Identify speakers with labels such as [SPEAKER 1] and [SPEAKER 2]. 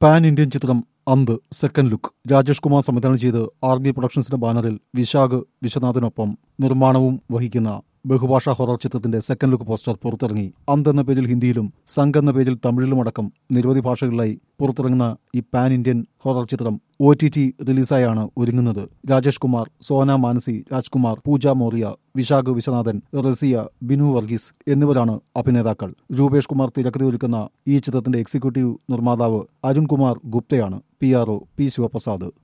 [SPEAKER 1] pan Indian ചിത്രം Anth second look Rajesh Kumar സംവിധാനം ചെയ്ത് ആർ ബി പ്രൊഡക്ഷൻസിന്റെ ബാനറിൽ വിശാഖ് വിശ്വനാഥിനൊപ്പം നിർമ്മാണവും വഹിക്കുന്ന ബഹുഭാഷാ ഹൊറർ ചിത്രത്തിന്റെ സെക്കൻഡ് ലുക്ക് പോസ്റ്റർ പുറത്തിറങ്ങി അന്ത് എന്ന പേരിൽ ഹിന്ദിയിലും സംഘ് എന്ന പേരിൽ തമിഴിലുമടക്കം നിരവധി ഭാഷകളിലായി പുറത്തിറങ്ങുന്ന ഈ പാൻ ഇന്ത്യൻ ഹൊറർ ചിത്രം ഒ ടി ടി റിലീസായാണ് ഒരുങ്ങുന്നത് രാജേഷ് കുമാർ സോന മാനസി രാജ്കുമാർ പൂജ മോറിയ വിശാഖ് വിശ്വനാഥൻ റസിയ ബിനു വർഗീസ് എന്നിവരാണ് അഭിനേതാക്കൾ രൂപേഷ് കുമാർ തിരക്കഥ ഒരുക്കുന്ന ഈ ചിത്രത്തിന്റെ എക്സിക്യൂട്ടീവ് നിർമ്മാതാവ് അരുൺകുമാർ ഗുപ്തയാണ് P R O P Sivaprasad